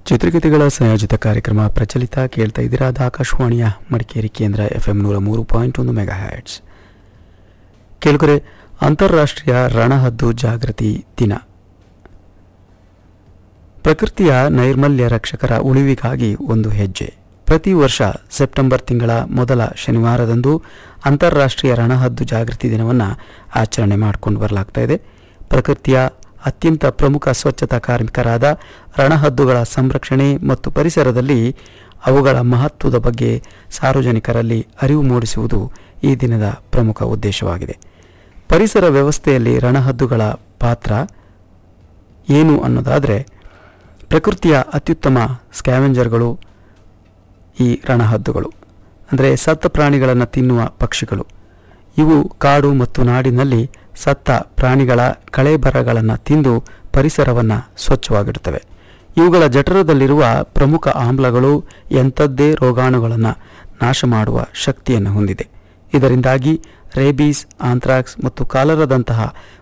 ಚಿತ್ರಗೀತೆಗಳ ಸಂಯೋಜಿತ ಕಾರ್ಯಕ್ರಮ ಪ್ರಚಲಿತ ಕೇಳ್ತಾ ಇದ್ದೀರಾ ಅದು ಆಕಾಶವಾಣಿಯ ಮಡಿಕೇರಿ ಕೇಂದ್ರ ಎಫ್ ಎಂ ನೂರ ಮೂರು ಪಾಯಿಂಟ್ ಒಂದು ಮೆಗಾ ಹ್ಯಾಟ್ಸ್ ಕೇಳುಗರೆ ಅಂತಾರಾಷ್ಟ್ರೀಯ ರಣಹದ್ದು ಜಾಗೃತಿ ದಿನ ಪ್ರಕೃತಿಯ ನೈರ್ಮಲ್ಯ ರಕ್ಷಕರ ಉಳಿವಿಗಾಗಿ ಒಂದು ಹೆಜ್ಜೆ ಪ್ರತಿ ವರ್ಷ ಸೆಪ್ಟೆಂಬರ್ ತಿಂಗಳ ಮೊದಲ ಶನಿವಾರದಂದು ಅಂತಾರಾಷ್ಟ್ರೀಯ ರಣಹದ್ದು ಜಾಗೃತಿ ದಿನವನ್ನು ಆಚರಣೆ ಮಾಡಿಕೊಂಡು ಬರಲಾಗ್ತಾ ಇದೆ ಪ್ರಕೃತಿಯ ಅತ್ಯಂತ ಪ್ರಮುಖ ಸ್ವಚ್ಛತಾ ಕಾರ್ಮಿಕರಾದ ರಣಹದ್ದುಗಳ ಸಂರಕ್ಷಣೆ ಮತ್ತು ಪರಿಸರದಲ್ಲಿ ಅವುಗಳ ಮಹತ್ವದ ಬಗ್ಗೆ ಸಾರ್ವಜನಿಕರಲ್ಲಿ ಅರಿವು ಮೂಡಿಸುವುದು ಈ ದಿನದ ಪ್ರಮುಖ ಉದ್ದೇಶವಾಗಿದೆ ಪರಿಸರ ವ್ಯವಸ್ಥೆಯಲ್ಲಿ ರಣಹದ್ದುಗಳ ಪಾತ್ರ ಏನು ಅನ್ನೋದಾದರೆ ಪ್ರಕೃತಿಯ ಅತ್ಯುತ್ತಮ ಸ್ಕ್ಯಾವೆಂಜರ್ಗಳು ಈ ರಣಹದ್ದುಗಳು ಅಂದರೆ ಸತ್ತ ಪ್ರಾಣಿಗಳನ್ನು ತಿನ್ನುವ ಪಕ್ಷಿಗಳು ಇವು ಕಾಡು ಮತ್ತು ನಾಡಿನಲ್ಲಿ ಸತ್ತ ಪ್ರಾಣಿಗಳ ಕಳೆಬರಗಳನ್ನು ತಿಂದು ಪರಿಸರವನ್ನು ಸ್ವಚ್ಛವಾಗಿಡುತ್ತವೆ ಇವುಗಳ ಜಠರದಲ್ಲಿರುವ ಪ್ರಮುಖ ಆಮ್ಲಗಳು ಎಂಥದ್ದೇ ರೋಗಾಣುಗಳನ್ನು ನಾಶ ಮಾಡುವ ಶಕ್ತಿಯನ್ನು ಹೊಂದಿದೆ ಇದರಿಂದಾಗಿ ರೇಬೀಸ್ ಆಂಥ್ರಾಕ್ಸ್ ಮತ್ತು ಕಾಲರದಂತಹ